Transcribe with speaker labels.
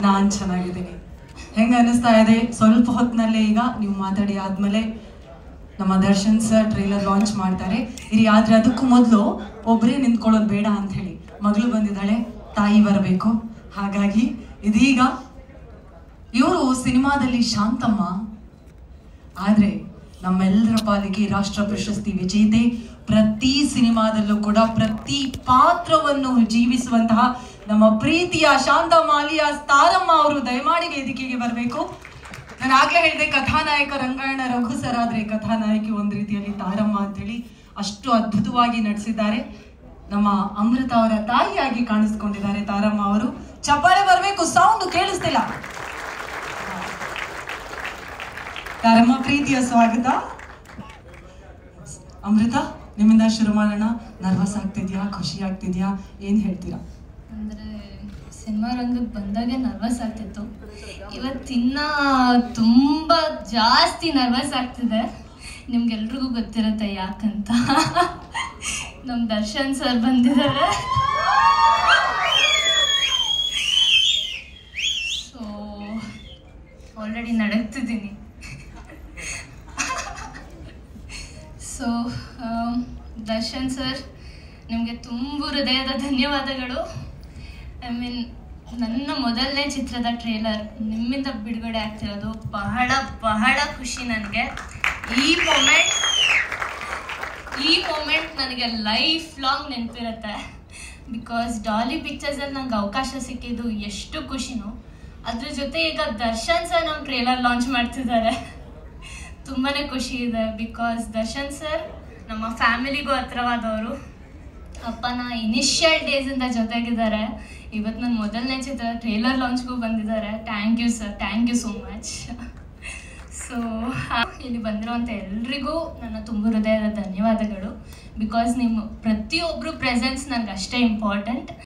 Speaker 1: ನಾನ್ ಚೆನ್ನಾಗಿದ್ದೀನಿ ಹೆಂಗ ಅನಿಸ್ತಾ ಇದೆ ಸ್ವಲ್ಪ ಹೊತ್ತಿನಲ್ಲೇ ಈಗ ನೀವು ಮಾತಾಡಿ ಆದ್ಮೇಲೆ ನಮ್ಮ ದರ್ಶನ್ ಸರ್ ಟ್ರೈಲರ್ ಲಾಂಚ್ ಮಾಡ್ತಾರೆ ಇರಿ ಆದ್ರೆ ಅದಕ್ಕೂ ಮೊದಲು ಒಬ್ಬರೇ ನಿಂತ್ಕೊಳ್ಳೋದು ಬೇಡ ಅಂತ ಹೇಳಿ ಮಗಳು ಬಂದಿದ್ದಾಳೆ ತಾಯಿ ಬರಬೇಕು ಹಾಗಾಗಿ ಇದೀಗ ಇವರು ಸಿನಿಮಾದಲ್ಲಿ ಶಾಂತಮ್ಮ ಆದ್ರೆ ನಮ್ಮೆಲ್ಲರ ಪಾಲಿಗೆ ರಾಷ್ಟ್ರ ಪ್ರಶಸ್ತಿ ವಿಜೇತೆ ಪ್ರತಿ ಸಿನಿಮಾದಲ್ಲೂ ಕೂಡ ಪ್ರತಿ ಪಾತ್ರವನ್ನು ಜೀವಿಸುವಂತಹ ನಮ್ಮ ಪ್ರೀತಿಯ ಶಾಂತಮ್ಮ ಅಲಿಯಾಸ್ ತಾರಮ್ಮ ಅವರು ದಯಮಾಡಿ ವೇದಿಕೆಗೆ ಬರಬೇಕು ನಾನು ಆಗ್ಲೇ ಹೇಳಿದೆ ಕಥಾನಾಯಕ ರಂಗಾಯಣ ರಘು ಸರ್ ಆದ್ರೆ ಕಥಾನಾಯಕಿ ಒಂದ್ ರೀತಿಯಲ್ಲಿ ತಾರಮ್ಮ ಅಂತೇಳಿ ಅಷ್ಟು ಅದ್ಭುತವಾಗಿ ನಡೆಸಿದ್ದಾರೆ ನಮ್ಮ ಅಮೃತ ಅವರ ತಾಯಿಯಾಗಿ ಕಾಣಿಸ್ಕೊಂಡಿದ್ದಾರೆ ತಾರಮ್ಮ ಅವರು ಚಪ್ಪಾಳೆ ಬರಬೇಕು ಸೌಂಡ್ ಕೇಳಿಸ್ತಿಲ್ಲ ತಾರಮ್ಮ ಪ್ರೀತಿಯ ಸ್ವಾಗತ ಅಮೃತ ನಿಮ್ಮಿಂದ ಶುರು ಮಾಡೋಣ ನರ್ವಸ್ ಆಗ್ತಿದ್ಯಾ ಖುಷಿ ಆಗ್ತಿದ್ಯಾ ಏನ್ ಹೇಳ್ತೀರಾ
Speaker 2: ಅಂದರೆ ಸಿನಿಮಾ ರಂಗಕ್ಕೆ ಬಂದಾಗೆ ನರ್ವಸ್ ಆಗ್ತಿತ್ತು ಇವತ್ತಿನ್ನ ತುಂಬ ಜಾಸ್ತಿ ನರ್ವಸ್ ಆಗ್ತಿದೆ ನಿಮ್ಗೆಲ್ರಿಗೂ ಗೊತ್ತಿರುತ್ತೆ ಯಾಕಂತ ನಮ್ಮ ದರ್ಶನ್ ಸರ್ ಬಂದಿದ್ದಾರೆ ಸೊ ಆಲ್ರೆಡಿ ನಡಗ್ತಿದ್ದೀನಿ ಸೊ ದರ್ಶನ್ ಸರ್ ನಿಮಗೆ ತುಂಬ ಹೃದಯದ ಧನ್ಯವಾದಗಳು ಐ ಮೀನ್ ನನ್ನ ಮೊದಲನೇ ಚಿತ್ರದ ಟ್ರೇಲರ್ ನಿಮ್ಮಿಂದ ಬಿಡುಗಡೆ ಆಗ್ತಿರೋದು ಬಹಳ ಬಹಳ ಖುಷಿ ನನಗೆ ಈ ಮೊಮೆಂಟ್ ಈ ಮೊಮೆಂಟ್ ನನಗೆ ಲೈಫ್ ಲಾಂಗ್ ನೆನಪಿರುತ್ತೆ ಬಿಕಾಸ್ ಡಾಲಿ ಪಿಕ್ಚರ್ಸಲ್ಲಿ ನಂಗೆ ಅವಕಾಶ ಸಿಕ್ಕಿದ್ದು ಎಷ್ಟು ಖುಷಿನೋ ಅದ್ರ ಜೊತೆ ಈಗ ದರ್ಶನ್ ಸರ್ ನಮ್ಮ ಟ್ರೇಲರ್ ಲಾಂಚ್ ಮಾಡ್ತಿದ್ದಾರೆ ತುಂಬಾ ಖುಷಿ ಇದೆ ಬಿಕಾಸ್ ದರ್ಶನ್ ಸರ್ ನಮ್ಮ ಫ್ಯಾಮಿಲಿಗೂ ಹತ್ರವಾದವರು ಅಪ್ಪನ ಇನಿಷಿಯಲ್ ಡೇಸಿಂದ ಜೊತೆಗಿದ್ದಾರೆ ಇವತ್ತು ನನ್ನ ಮೊದಲನೇ ಚಿತ್ರ ಟ್ರೇಲರ್ ಲಾಂಚ್ಗೂ ಬಂದಿದ್ದಾರೆ thank you sir thank you so much so ಇಲ್ಲಿ ಬಂದಿರೋಂಥ ಎಲ್ರಿಗೂ ನನ್ನ ತುಂಬ ಹೃದಯದ ಧನ್ಯವಾದಗಳು ಬಿಕಾಸ್ ನಿಮ್ಮ ಪ್ರತಿಯೊಬ್ಬರು ಪ್ರೆಸೆನ್ಸ್ ನನಗೆ ಅಷ್ಟೇ ಇಂಪಾರ್ಟೆಂಟ್